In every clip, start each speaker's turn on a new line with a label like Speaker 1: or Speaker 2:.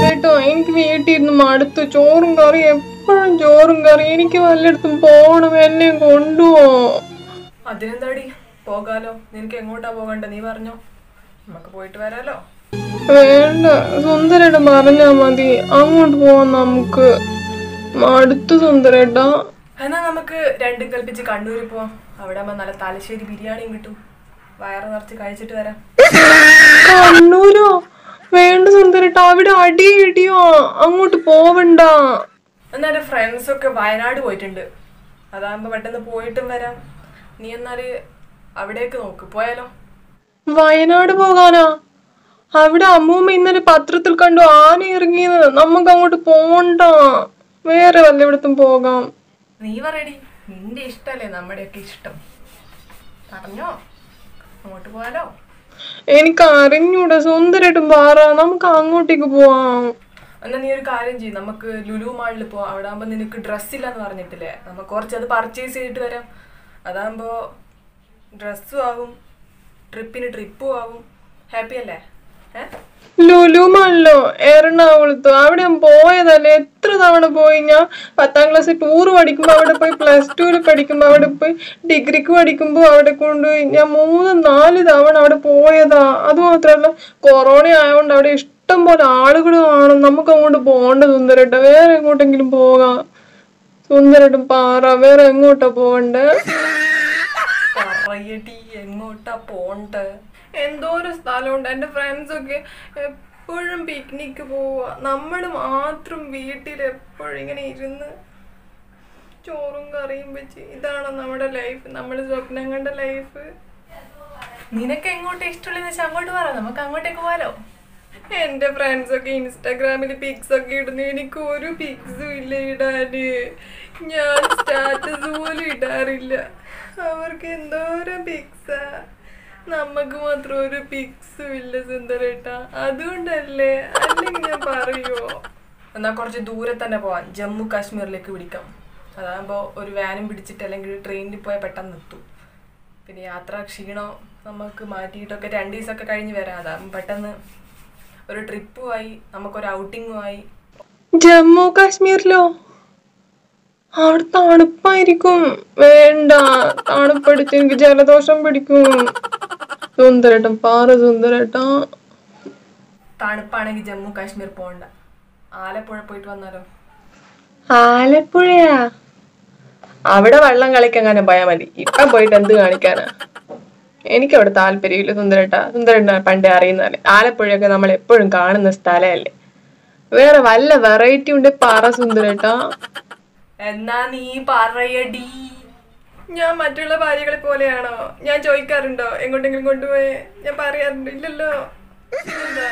Speaker 1: സുന്ദരേട്ടോ എനിക്ക് വീട്ടിൽ ഇരുന്ന് മടുത്തു ചോറും കറി എപ്പോഴും ചോറും കറി എനിക്ക് വല്ലയിടത്തും പോണം എന്നെ കൊണ്ടുപോ
Speaker 2: അതിനെന്താടി പോകാലോ നിനക്ക് എങ്ങോട്ടാ പോകണ്ട നീ പറഞ്ഞോ നമുക്ക് പോയിട്ട് വരാലോ
Speaker 1: വേണ്ട സുന്ദരേട്ടൻ പറഞ്ഞാ മതി അങ്ങോട്ട് പോവാം നമുക്ക് മടുത്തു സുന്ദരേട്ടാ
Speaker 2: എന്നാ നമുക്ക് രണ്ടും കൽപ്പിച്ച് കണ്ണൂരിൽ പോവാം അവിടെ ആകുമ്പോൾ നല്ല തലശ്ശേരി ബിരിയാണിയും കിട്ടും വയറ് നിറച്ച് കഴിച്ചിട്ട് വരാം
Speaker 1: കണ്ണൂരോ വേണ്ട സുന്ദരേട്ടാ അവിടെ അടി ഇടിയോ അങ്ങോട്ട് പോവണ്ട
Speaker 2: എന്നാ എൻ്റെ ഫ്രണ്ട്സൊക്കെ വയനാട് പോയിട്ടുണ്ട് അതാകുമ്പോൾ പെട്ടെന്ന് പോയിട്ടും വരാം നീ എന്നാല് അവിടേക്ക് നോക്ക് പോയാലോ
Speaker 1: വയനാട് പോകാനാ അവിടെ അമ്മൂമ്മ ഇന്നലെ പത്രത്തിൽ കണ്ടു ആന ഇറങ്ങിയത് നമുക്ക് അങ്ങോട്ട് പോണ്ട വേറെ വല്ലയിടത്തും പോകാം
Speaker 2: നീ പറയടി നിന്റെ ഇഷ്ടല്ലേ നമ്മുടെയൊക്കെ ഇഷ്ടം പറഞ്ഞോ അങ്ങോട്ട് പോയാലോ
Speaker 1: എനിക്ക് അറിഞ്ഞൂടെ സുന്ദരായിട്ടും പാറ നമുക്ക് അങ്ങോട്ടേക്ക് പോവാം
Speaker 2: എന്നാ നീ ഒരു കാര്യം ചെയ്യും നമുക്ക് ലുലു മാളിൽ പോവാം അവിടെ ആകുമ്പോൾ നിനക്ക് ഡ്രസ്സില്ലെന്ന് പറഞ്ഞിട്ടില്ലേ നമുക്ക് കുറച്ച് അത് പർച്ചേസ് ചെയ്തിട്ട് വരാം അതാകുമ്പോൾ ഡ്രസ്സും ആകും ട്രിപ്പിന് ട്രിപ്പും ആകും ഹാപ്പി അല്ലേ ഏ
Speaker 1: ലുലുമാണല്ലോ എറണാകുളത്ത് അവിടെ ഞാൻ പോയതല്ലേ എത്ര തവണ പോയി ഞാൻ പത്താം ക്ലാസ് ടൂർ പഠിക്കുമ്പോൾ അവിടെ പോയി പ്ലസ് ടുവിൽ പഠിക്കുമ്പോൾ അവിടെ പോയി ഡിഗ്രിക്ക് പഠിക്കുമ്പോൾ അവിടെ കൊണ്ടുപോയി ഞാൻ മൂന്ന് നാല് തവണ അവിടെ പോയതാ അത് മാത്രമല്ല കൊറോണ ആയതുകൊണ്ട് അവിടെ ഇഷ്ടം പോലെ ആളുകൾ കാണും നമുക്ക് അങ്ങോട്ട് പോകണ്ട സുന്ദരേട്ട വേറെ എങ്ങോട്ടെങ്കിലും പോകാം സുന്ദരേട്ടൻ പാറ വേറെ എങ്ങോട്ടാ പോകണ്ടേ
Speaker 2: പറയടി എങ്ങോട്ടാ പോണ്ട് എന്തോ ഒരു സ്ഥലമുണ്ട് എൻ്റെ ഫ്രണ്ട്സൊക്കെ എപ്പോഴും പിക്നിക്ക് പോവുക നമ്മൾ മാത്രം വീട്ടിൽ എപ്പോഴും ഇങ്ങനെ ഇരുന്ന് ചോറും കറിയും വെച്ച് ഇതാണോ നമ്മുടെ ലൈഫ് നമ്മൾ സ്വപ്നം കണ്ട ലൈഫ് നിനക്ക് എങ്ങോട്ട് ഇഷ്ടമുള്ളതെന്ന് വെച്ചാൽ അങ്ങോട്ട് പറ നമുക്ക് അങ്ങോട്ടേക്ക് പോകാലോ എന്റെ ഫ്രണ്ട്സ് ഒക്കെ ഇൻസ്റ്റാഗ്രാമിൽ പിക്സ് ഒക്കെ ഇടുന്നു എനിക്ക് ഒരു പിക്സും ഇല്ല ഇടാന് ഞാൻ സ്റ്റാറ്റസ് പോലും ഇടാറില്ല അവർക്ക് എന്തോരം പിക്സാ നമുക്ക് മാത്രം ഒരു പിക്സും ഇല്ല സുന്ദരേട്ട അതുകൊണ്ടല്ലേ അല്ലെങ്കിൽ ഞാൻ പറയുമോ എന്നാൽ കുറച്ച് ദൂരെ തന്നെ പോവാം ജമ്മു കാശ്മീരിലേക്ക് പിടിക്കാം അതാകുമ്പോൾ ഒരു വാനും പിടിച്ചിട്ട് അല്ലെങ്കിൽ ട്രെയിനിൽ പോയാൽ പെട്ടെന്ന് എത്തും പിന്നെ യാത്രാ ക്ഷീണം നമുക്ക് മാറ്റിയിട്ടൊക്കെ രണ്ട് ദിവസമൊക്കെ കഴിഞ്ഞ് വരാം അതാകുമ്പോൾ പെട്ടെന്ന് ഒരു ട്രിപ്പുമായി നമുക്കൊരു ഔട്ടിങ്ങുമായി
Speaker 1: ജമ്മു കാശ്മീരിലോ അവിടെ തണുപ്പായിരിക്കും വേണ്ട തണുപ്പടിച്ച് എനിക്ക് ജലദോഷം പിടിക്കും സുന്ദരേട്ടൻ പാറ സുന്ദരേട്ടാ
Speaker 2: തണുപ്പാണെങ്കിൽ ജമ്മു കാശ്മീർ പോകണ്ട ആലപ്പുഴ പോയിട്ട് വന്നാലോ
Speaker 1: ആലപ്പുഴയാ അവിടെ വെള്ളം കളിക്കാൻ പോയാൽ മതി ഇപ്പം പോയിട്ട് എന്ത് കാണിക്കാനാ എനിക്ക് അവിടെ താല്പര്യമില്ല സുന്ദരേട്ട സുന്ദരേട്ട പണ്ടേ അറിയുന്നതല്ലേ ആലപ്പുഴയൊക്കെ നമ്മൾ എപ്പോഴും കാണുന്ന സ്ഥലമല്ലേ വേറെ വല്ല വെറൈറ്റി ഉണ്ട് പറ സുന്ദരേട്ടാ
Speaker 2: എന്നാ നീ പറയടി ഞാൻ മറ്റുള്ള ഭാര്യകളെ പോലെയാണോ ഞാൻ ചോദിക്കാറുണ്ടോ എങ്ങോട്ടെങ്കിലും കൊണ്ടുപോയേ ഞാൻ പറയാറുണ്ട് ഇല്ലല്ലോ എന്താ?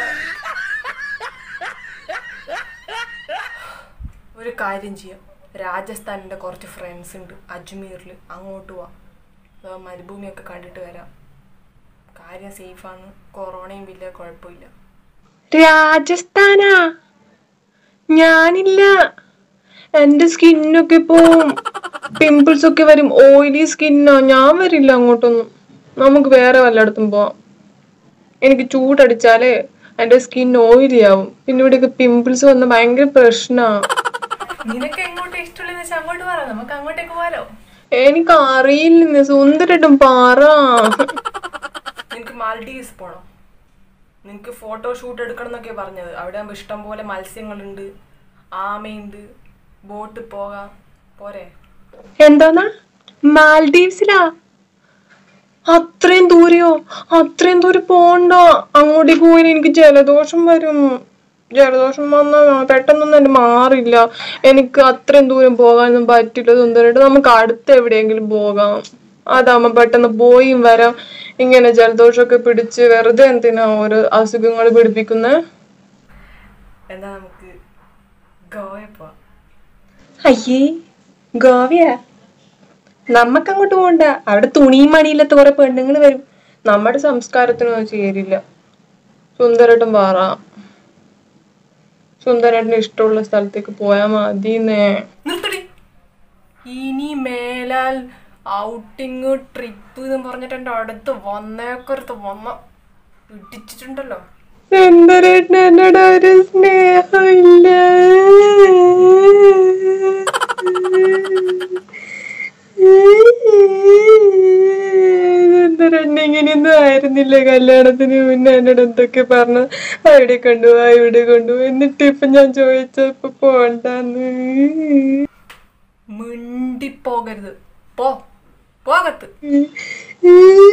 Speaker 2: ഒരു കാര്യം ചെയ്യാം രാജസ്ഥാനിൻ്റെ കുറച്ച് ഫ്രണ്ട്സ് ഉണ്ട് അജ്മീറിൽ അങ്ങോട്ട് പോവാം അതാ മരുഭൂമിയൊക്കെ കണ്ടിട്ട് വരാം കാര്യം സേഫാണ് കൊറോണയും ഇല്ല കുഴപ്പമില്ല
Speaker 1: രാജസ്ഥാനാ ഞാനില്ല എന്റെ സ്കിന്നൊക്കെ പോവും പിമ്പിൾസ് ഒക്കെ വരും ഓയിലി സ്കിന്നോ ഞാൻ വരില്ല അങ്ങോട്ടൊന്നും നമുക്ക് വേറെ വല്ലയിടത്തും പോവാം എനിക്ക് ചൂടടിച്ചാല് എന്റെ സ്കിൻ ഓയിലി ആവും പിന്നെ ഇവിടെയൊക്കെ പിമ്പിൾസ് വന്ന ഭയങ്കര പ്രശ്നാ
Speaker 2: നിനക്ക് എങ്ങോട്ട് ഇഷ്ടമുള്ളതെന്ന് വെച്ചാൽ അങ്ങോട്ട് പറ നമുക്ക് അങ്ങോട്ടേക്ക് പോകാലോ
Speaker 1: എനിക്ക് അറിയില്ലെന്ന് സുന്ദരട്ടും പാറ
Speaker 2: നിനക്ക് മാൽഡീവ്സ് പോണം നിനക്ക് ഫോട്ടോ ഷൂട്ട് എടുക്കണം എന്നൊക്കെ പറഞ്ഞത് അവിടെ ആകുമ്പോൾ ഇഷ്ടം പോലെ മത്സ്യങ്ങളുണ്ട് ആമയുണ്ട് ബോട്ട് പോകാം പോരെ
Speaker 1: എന്തോന്നാ മാൽഡീവ്സിലാ അത്രയും ദൂരെയോ അത്രയും ദൂരം പോണ്ട അങ്ങോട്ടേക്ക് പോയി എനിക്ക് ജലദോഷം വരും ജലദോഷം വന്നാൽ പെട്ടെന്നൊന്നും എന്റെ മാറില്ല എനിക്ക് അത്രയും ദൂരം പോകാനൊന്നും പറ്റില്ല സുന്ദരമായിട്ട് നമുക്ക് അടുത്ത് എവിടെയെങ്കിലും പോകാം അതാവുമ്പോ പെട്ടെന്ന് പോയും വരാം ഇങ്ങനെ ജലദോഷമൊക്കെ പിടിച്ച് വെറുതെ എന്തിനാ ഓരോ അസുഖങ്ങൾ പിടിപ്പിക്കുന്നത്
Speaker 2: എന്നാ നമുക്ക് ഗോവ പോവാം
Speaker 1: അയ്യേ ഗോവയാ നമ്മക്ക് അങ്ങോട്ട് പോണ്ട അവിടെ തുണിയും മണിയില്ലാത്ത കുറെ പെണ്ണുങ്ങൾ വരും നമ്മുടെ സംസ്കാരത്തിനൊന്നും ചേരില്ല സുന്ദരേട്ടൻ പാറ സുന്ദരേട്ടന് ഇഷ്ടമുള്ള സ്ഥലത്തേക്ക് പോയാൽ മതിന്നേ
Speaker 2: നിർത്തടി ഇനി മേലാൽ ഔട്ടിങ് ട്രിപ്പ് എന്ന് പറഞ്ഞിട്ട് എൻ്റെ അടുത്ത് വന്നേക്കടുത്ത് വന്ന ഇടിച്ചിട്ടുണ്ടല്ലോ
Speaker 1: എന്തരേട്ടന് എന്നോട് ഒരു സ്നേഹമില്ല എന്തരേട്ടൻ ഇങ്ങനെയൊന്നും ആയിരുന്നില്ല കല്യാണത്തിന് മുന്നേ എന്നോട് എന്തൊക്കെ പറഞ്ഞു അവിടെ കൊണ്ടുപോവാ ഇവിടെ കൊണ്ടുപോവാ എന്നിട്ട് ഇപ്പൊ ഞാൻ ചോദിച്ചപ്പോ പോണ്ടെന്ന്
Speaker 2: മിണ്ടിപ്പോകരുത് പോ പോകത്ത്
Speaker 1: ഉം.